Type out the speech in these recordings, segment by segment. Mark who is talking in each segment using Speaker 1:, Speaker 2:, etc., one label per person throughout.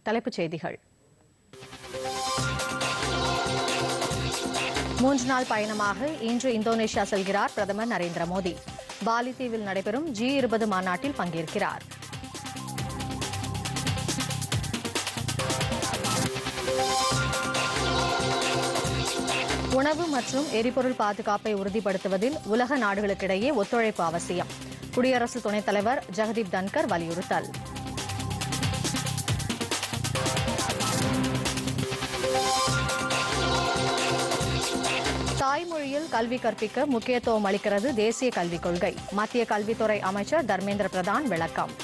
Speaker 1: தலைப்புச் செய்திகள் மூன்று நாள் பயணமாக இன்று இந்தோனேஷியா செல்கிறார் பிரதமர் நரேந்திர மோடி பாலி தீவில் நடைபெறும் ஜி இருபது மாநாட்டில் பங்கேற்கிறார் உணவு மற்றும் எரிபொருள் பாதுகாப்பை உறுதிப்படுத்துவதில் உலக நாடுகளுக்கிடையே ஒத்துழைப்பு அவசியம் குடியரசு துணைத் தலைவர் ஜெகதீப் தன்கர் வலியுறுத்தல் தாய்மொழியில் கல்வி கற்பிக்க முக்கியத்துவம் அளிக்கிறது தேசிய கல்விக் கொள்கை மத்திய கல்வித்துறை அமைச்சர் தர்மேந்திர பிரதான் விளக்கம்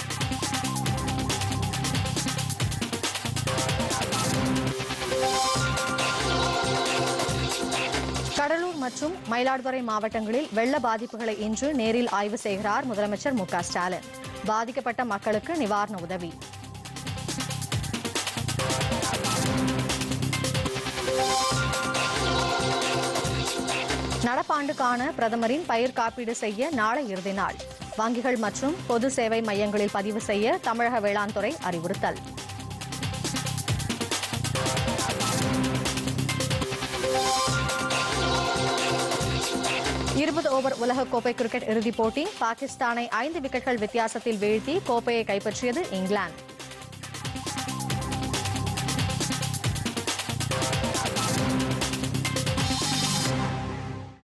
Speaker 1: கடலூர் மற்றும் மயிலாடுதுறை மாவட்டங்களில் வெள்ள பாதிப்புகளை இன்று நேரில் ஆய்வு செய்கிறார் முதலமைச்சர் மு க ஸ்டாலின் பாதிக்கப்பட்ட மக்களுக்கு நிவாரண உதவி நடப்பாண்டுக்கான பிரதமரின் பயிர் காப்பீடு செய்ய நாளை இறுதி நாள் வங்கிகள் மற்றும் பொது சேவை மையங்களில் பதிவு செய்ய தமிழக வேளாண் துறை அறிவுறுத்தல் இருபது ஓவர் உலகக்கோப்பை கிரிக்கெட் இறுதிப் போட்டி பாகிஸ்தானை ஐந்து விக்கெட்கள் வித்தியாசத்தில் வீழ்த்தி கோப்பையை கைப்பற்றியது இங்கிலாந்து